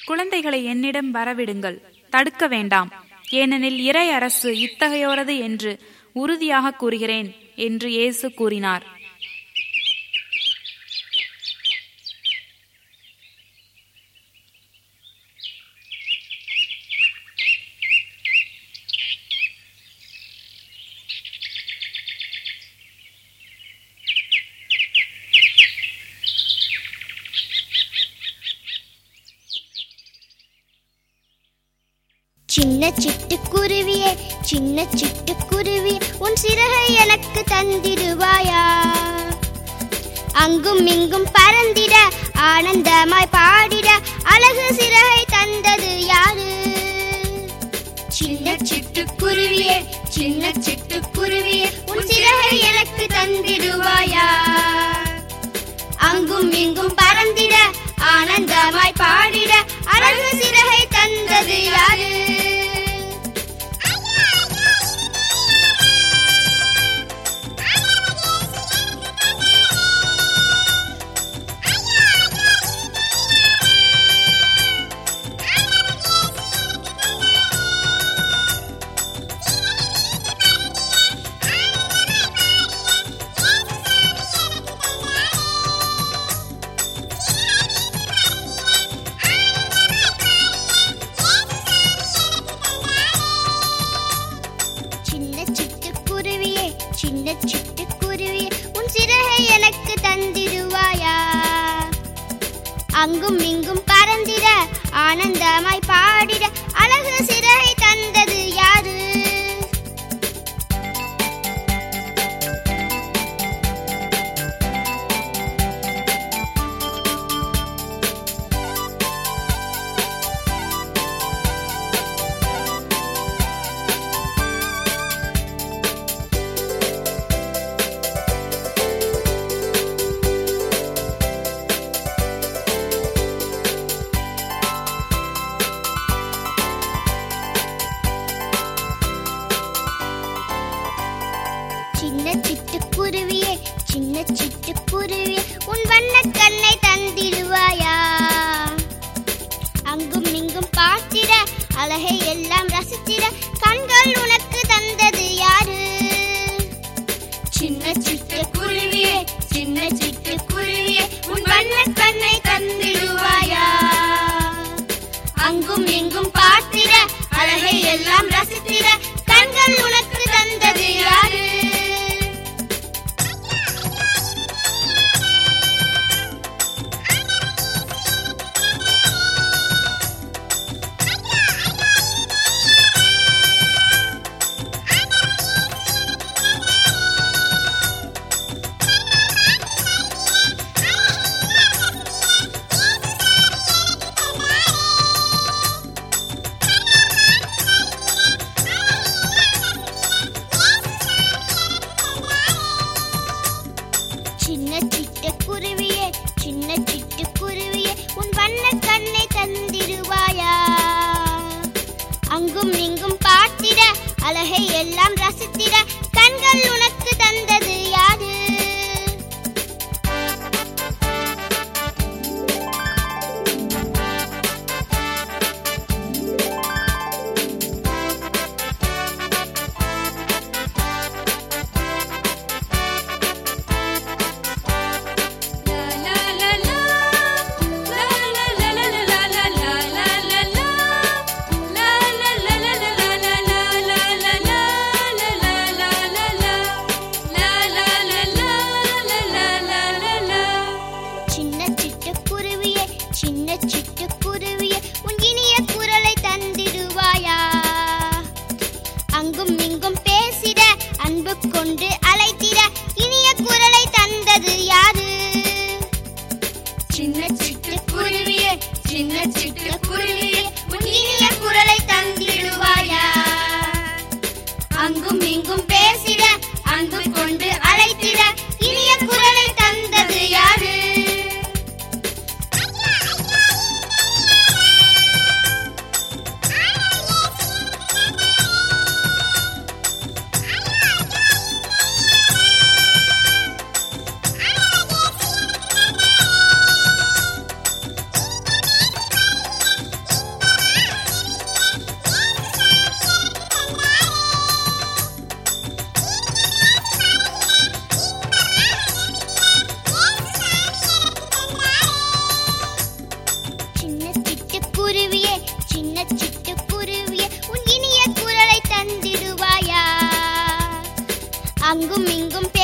குழந்தைகளை என்னிடம் வரவிடுங்கள் தடுக்க வேண்டாம் ஏனெனில் இறை அரசு இத்தகையோரது என்று உறுதியாக கூறுகிறேன் என்று இயேசு கூறினார் சின்ன சிட்டுக்குருவியே சின்ன சிட்டுக்குருவியே உன் சிறகை எனக்கு தந்திடுவாயா அங்கும் இங்கும் பறந்திட ஆனந்தமாய் பாடிட அழகு சிறகை தந்தது யாரு சின்ன சிட்டுக்குருவியே சின்ன சிட்டுக்குருவியே உன் சிறகை எனக்கு தந்திடுவாயா அங்கும் இங்கும் பறந்திட ஆனந்தமாய் பாடிட அழகு சிறகை தந்தது யாரு சின்ன சிட்டுக்குருவியே சின்ன சிட்டுக்குருவியே உன் சிறகை எனக்கு தந்திடுவாயா அங்கும் இங்கும் பறந்திட ஆனந்தமாய் பாடிட அழகு சிறகை தந்தது யாரு சின்ன சிட்டுக்குருவியே சின்ன சிட்டுக்குருவியே உன் வண்ணக் கண்ணை தந்திடுவாயா அங்கும் இங்கும் பார்த்திட அழகை எல்லாம் ரசித்திட கண்கள் உனக்கு தந்தது யாரு சின்ன சிட்டுக்குருவியே சின்ன சிட்டுக்குருவியே உன் வண்ணக் கண்ணை தந்திடுவாயா அங்கும் இங்கும் பார்த்திட அழகை எல்லாம் ரசித்திட கண்கள் உனக்கு தந்தது யாரு சின்ன சிட்டுக்குருவியே சின்ன சிட்டுக்குருவியே உன் வண்ணக் கண்ணை தந்திடுவாயா அங்கும் இங்கும் பார்த்திட அழகை எல்லாம் ரசித்திட கண்கள் உனக்கு தந்தது யாரு la la la la la la la la la la la la la la குருவியே சின்ன சிட்டுக்குருவியே உன் இனிய குரலை தந்திடுவாயா அங்கும் இங்கும்